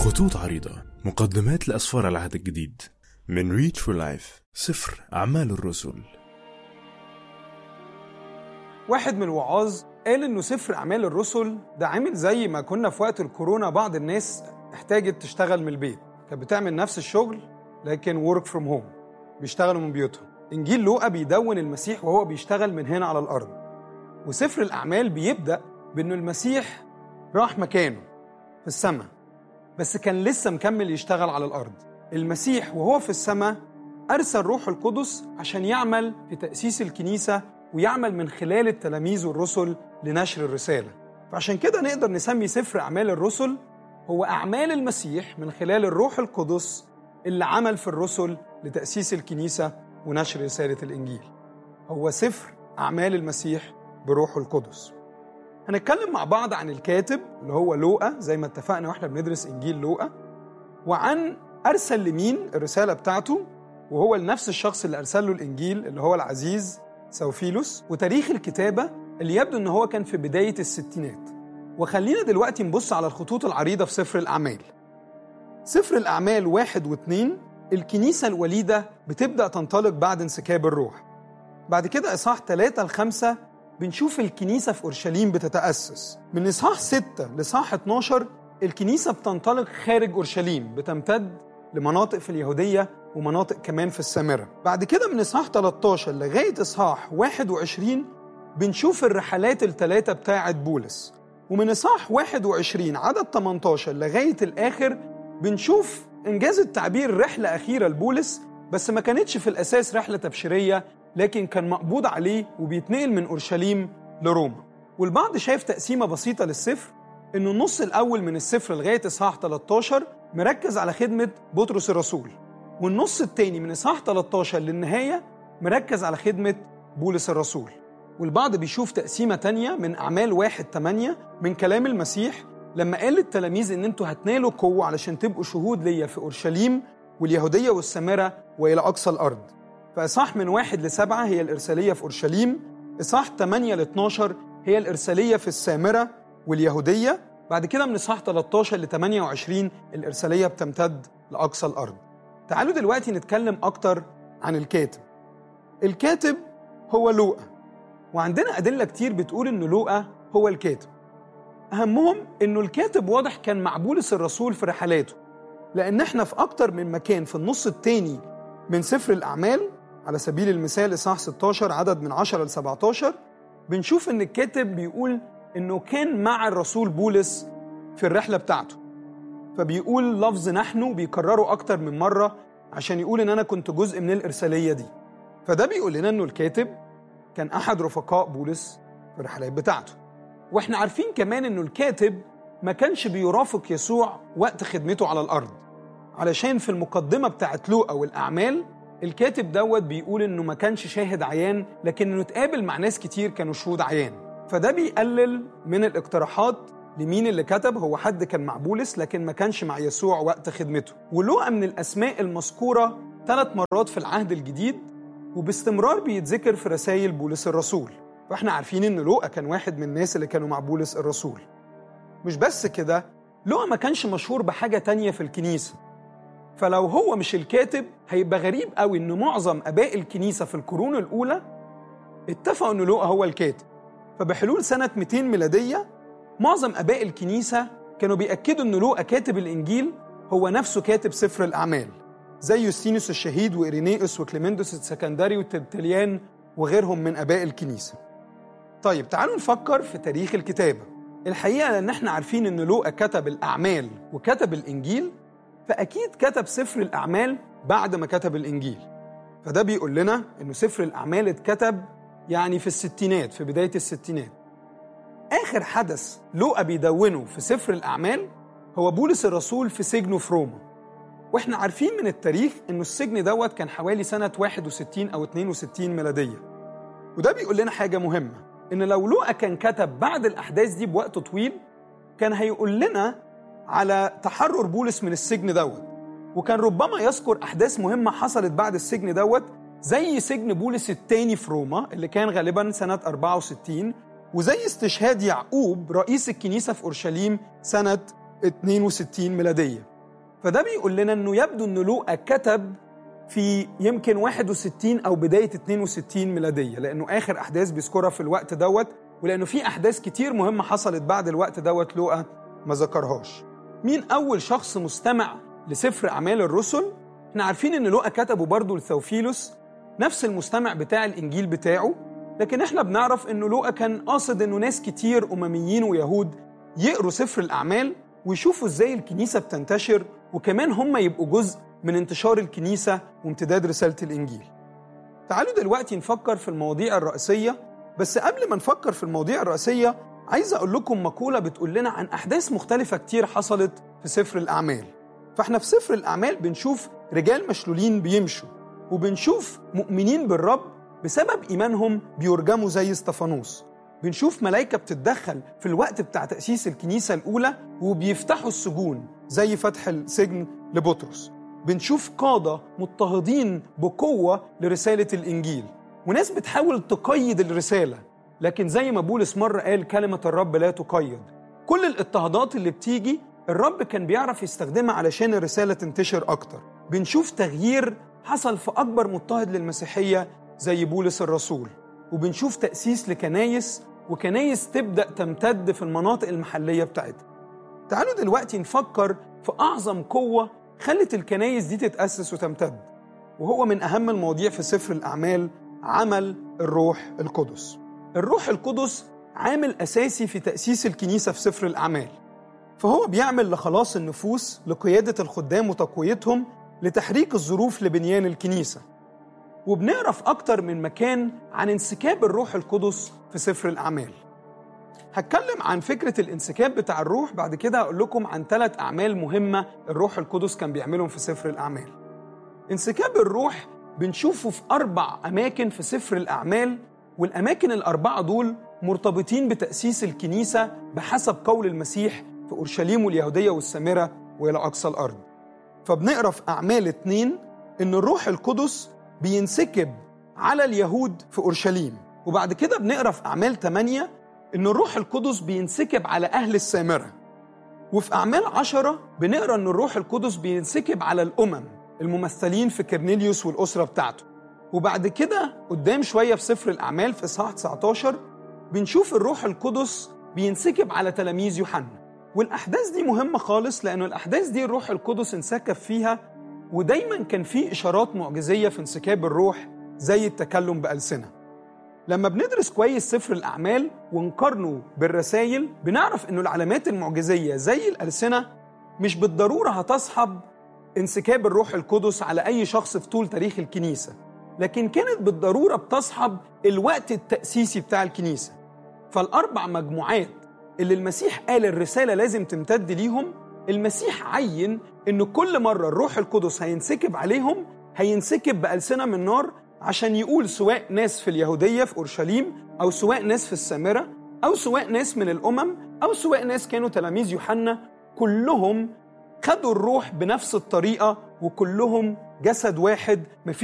خطوط عريضة مقدمات لأسفار العهد الجديد من ريتش فور لايف سفر أعمال الرسل واحد من الوعاظ قال انه سفر اعمال الرسل ده عامل زي ما كنا في وقت الكورونا بعض الناس احتاجت تشتغل من البيت كانت بتعمل نفس الشغل لكن ورك فروم هوم بيشتغلوا من بيوتهم انجيل لوقا بيدون المسيح وهو بيشتغل من هنا على الارض وسفر الاعمال بيبدا بانه المسيح راح مكانه في السماء بس كان لسه مكمل يشتغل على الارض المسيح وهو في السماء ارسل روح القدس عشان يعمل في تاسيس الكنيسه ويعمل من خلال التلاميذ والرسل لنشر الرساله فعشان كده نقدر نسمي سفر اعمال الرسل هو اعمال المسيح من خلال الروح القدس اللي عمل في الرسل لتاسيس الكنيسه ونشر رساله الانجيل هو سفر اعمال المسيح بروح القدس هنتكلم مع بعض عن الكاتب اللي هو لوقا زي ما اتفقنا واحنا بندرس انجيل لوقا وعن ارسل لمين الرساله بتاعته وهو لنفس الشخص اللي ارسل له الانجيل اللي هو العزيز سوفيلوس وتاريخ الكتابه اللي يبدو ان هو كان في بدايه الستينات وخلينا دلوقتي نبص على الخطوط العريضه في سفر الاعمال سفر الاعمال واحد واثنين الكنيسه الوليده بتبدا تنطلق بعد انسكاب الروح بعد كده اصحاح ثلاثة لخمسة بنشوف الكنيسة في أورشليم بتتأسس من إصحاح 6 لإصحاح 12 الكنيسة بتنطلق خارج أورشليم بتمتد لمناطق في اليهودية ومناطق كمان في السامرة بعد كده من إصحاح 13 لغاية إصحاح 21 بنشوف الرحلات الثلاثة بتاعة بولس ومن إصحاح 21 عدد 18 لغاية الآخر بنشوف إنجاز التعبير رحلة أخيرة لبولس بس ما كانتش في الأساس رحلة تبشيرية لكن كان مقبوض عليه وبيتنقل من اورشليم لروما والبعض شايف تقسيمه بسيطه للسفر انه النص الاول من السفر لغايه اصحاح 13 مركز على خدمه بطرس الرسول والنص الثاني من اصحاح 13 للنهايه مركز على خدمه بولس الرسول والبعض بيشوف تقسيمه تانية من اعمال واحد 8 من كلام المسيح لما قال للتلاميذ ان انتوا هتنالوا قوه علشان تبقوا شهود ليا في اورشليم واليهوديه والسامره والى اقصى الارض فإصحاح من واحد لسبعة هي الإرسالية في أورشليم إصحاح 8 ل 12 هي الإرسالية في السامرة واليهودية بعد كده من إصحاح 13 ل 28 الإرسالية بتمتد لأقصى الأرض تعالوا دلوقتي نتكلم أكتر عن الكاتب الكاتب هو لوقا وعندنا أدلة كتير بتقول إن لوقا هو الكاتب أهمهم إنه الكاتب واضح كان مع بولس الرسول في رحلاته لأن إحنا في أكتر من مكان في النص التاني من سفر الأعمال على سبيل المثال إصحاح 16 عدد من 10 ل 17 بنشوف إن الكاتب بيقول إنه كان مع الرسول بولس في الرحلة بتاعته فبيقول لفظ نحن بيكرره أكتر من مرة عشان يقول إن أنا كنت جزء من الإرسالية دي فده بيقول لنا إنه الكاتب كان أحد رفقاء بولس في الرحلات بتاعته وإحنا عارفين كمان إنه الكاتب ما كانش بيرافق يسوع وقت خدمته على الأرض علشان في المقدمة بتاعت لوقا والأعمال الكاتب دوت بيقول انه ما كانش شاهد عيان لكن انه اتقابل مع ناس كتير كانوا شهود عيان فده بيقلل من الاقتراحات لمين اللي كتب هو حد كان مع بولس لكن ما كانش مع يسوع وقت خدمته ولوقا من الاسماء المذكوره ثلاث مرات في العهد الجديد وباستمرار بيتذكر في رسائل بولس الرسول فاحنا عارفين ان لوقا كان واحد من الناس اللي كانوا مع بولس الرسول مش بس كده لوقا ما كانش مشهور بحاجه تانية في الكنيسه فلو هو مش الكاتب هيبقى غريب قوي ان معظم اباء الكنيسه في القرون الاولى اتفقوا ان لوقا هو الكاتب فبحلول سنه 200 ميلاديه معظم اباء الكنيسه كانوا بياكدوا ان لوقا كاتب الانجيل هو نفسه كاتب سفر الاعمال زي يوستينوس الشهيد وإيرينيوس وكليمندوس السكندري وترتليان وغيرهم من اباء الكنيسه طيب تعالوا نفكر في تاريخ الكتابه الحقيقه لان احنا عارفين ان لوقا كتب الاعمال وكتب الانجيل فأكيد كتب سفر الأعمال بعد ما كتب الإنجيل فده بيقول لنا إنه سفر الأعمال اتكتب يعني في الستينات في بداية الستينات آخر حدث لوقا بيدونه في سفر الأعمال هو بولس الرسول في سجنه في روما واحنا عارفين من التاريخ انه السجن دوت كان حوالي سنة 61 أو 62 ميلادية وده بيقول لنا حاجة مهمة إن لو لوقا كان كتب بعد الأحداث دي بوقت طويل كان هيقول لنا على تحرر بولس من السجن دوت وكان ربما يذكر أحداث مهمة حصلت بعد السجن دوت زي سجن بولس الثاني في روما اللي كان غالبا سنة 64 وزي استشهاد يعقوب رئيس الكنيسة في أورشليم سنة 62 ميلادية فده بيقول لنا انه يبدو ان لوقا كتب في يمكن 61 او بدايه 62 ميلاديه لانه اخر احداث بيذكرها في الوقت دوت ولانه في احداث كتير مهمه حصلت بعد الوقت دوت لوقا ما ذكرهاش مين اول شخص مستمع لسفر اعمال الرسل احنا عارفين ان لوقا كتبه برضه لثوفيلوس نفس المستمع بتاع الانجيل بتاعه لكن احنا بنعرف انه لوقا كان قاصد انه ناس كتير امميين ويهود يقروا سفر الاعمال ويشوفوا ازاي الكنيسه بتنتشر وكمان هم يبقوا جزء من انتشار الكنيسه وامتداد رساله الانجيل. تعالوا دلوقتي نفكر في المواضيع الرئيسيه بس قبل ما نفكر في المواضيع الرئيسيه عايز اقول لكم مقوله بتقول لنا عن احداث مختلفه كتير حصلت في سفر الاعمال. فاحنا في سفر الاعمال بنشوف رجال مشلولين بيمشوا وبنشوف مؤمنين بالرب بسبب ايمانهم بيرجموا زي استفانوس بنشوف ملائكة بتتدخل في الوقت بتاع تأسيس الكنيسة الأولى وبيفتحوا السجون زي فتح السجن لبطرس بنشوف قادة مضطهدين بقوة لرسالة الإنجيل وناس بتحاول تقيد الرسالة لكن زي ما بولس مرة قال كلمة الرب لا تقيد كل الاضطهادات اللي بتيجي الرب كان بيعرف يستخدمها علشان الرسالة تنتشر أكتر بنشوف تغيير حصل في أكبر مضطهد للمسيحية زي بولس الرسول وبنشوف تأسيس لكنايس وكنايس تبدأ تمتد في المناطق المحلية بتاعتها تعالوا دلوقتي نفكر في أعظم قوة خلت الكنايس دي تتأسس وتمتد وهو من أهم المواضيع في سفر الأعمال عمل الروح القدس الروح القدس عامل أساسي في تأسيس الكنيسة في سفر الأعمال فهو بيعمل لخلاص النفوس لقيادة الخدام وتقويتهم لتحريك الظروف لبنيان الكنيسة وبنقرا في أكتر من مكان عن انسكاب الروح القدس في سفر الأعمال. هتكلم عن فكرة الانسكاب بتاع الروح بعد كده هقول لكم عن ثلاث أعمال مهمة الروح القدس كان بيعملهم في سفر الأعمال. انسكاب الروح بنشوفه في أربع أماكن في سفر الأعمال والأماكن الأربعة دول مرتبطين بتأسيس الكنيسة بحسب قول المسيح في أورشليم واليهودية والسامرة وإلى أقصى الأرض. فبنقرا في أعمال اتنين إن الروح القدس بينسكب على اليهود في اورشليم وبعد كده بنقرا في اعمال 8 ان الروح القدس بينسكب على اهل السامره وفي اعمال 10 بنقرا ان الروح القدس بينسكب على الامم الممثلين في كرنيليوس والاسره بتاعته وبعد كده قدام شويه في سفر الاعمال في اصحاح 19 بنشوف الروح القدس بينسكب على تلاميذ يوحنا والاحداث دي مهمه خالص لانه الاحداث دي الروح القدس انسكب فيها ودايما كان في اشارات معجزيه في انسكاب الروح زي التكلم بالسنه لما بندرس كويس سفر الاعمال ونقارنه بالرسائل بنعرف انه العلامات المعجزيه زي الالسنه مش بالضروره هتصحب انسكاب الروح القدس على اي شخص في طول تاريخ الكنيسه لكن كانت بالضروره بتصحب الوقت التاسيسي بتاع الكنيسه فالاربع مجموعات اللي المسيح قال الرساله لازم تمتد ليهم المسيح عين ان كل مره الروح القدس هينسكب عليهم هينسكب بالسنه من نار عشان يقول سواء ناس في اليهوديه في اورشليم او سواء ناس في السامره او سواء ناس من الامم او سواء ناس كانوا تلاميذ يوحنا كلهم خدوا الروح بنفس الطريقه وكلهم جسد واحد مفيش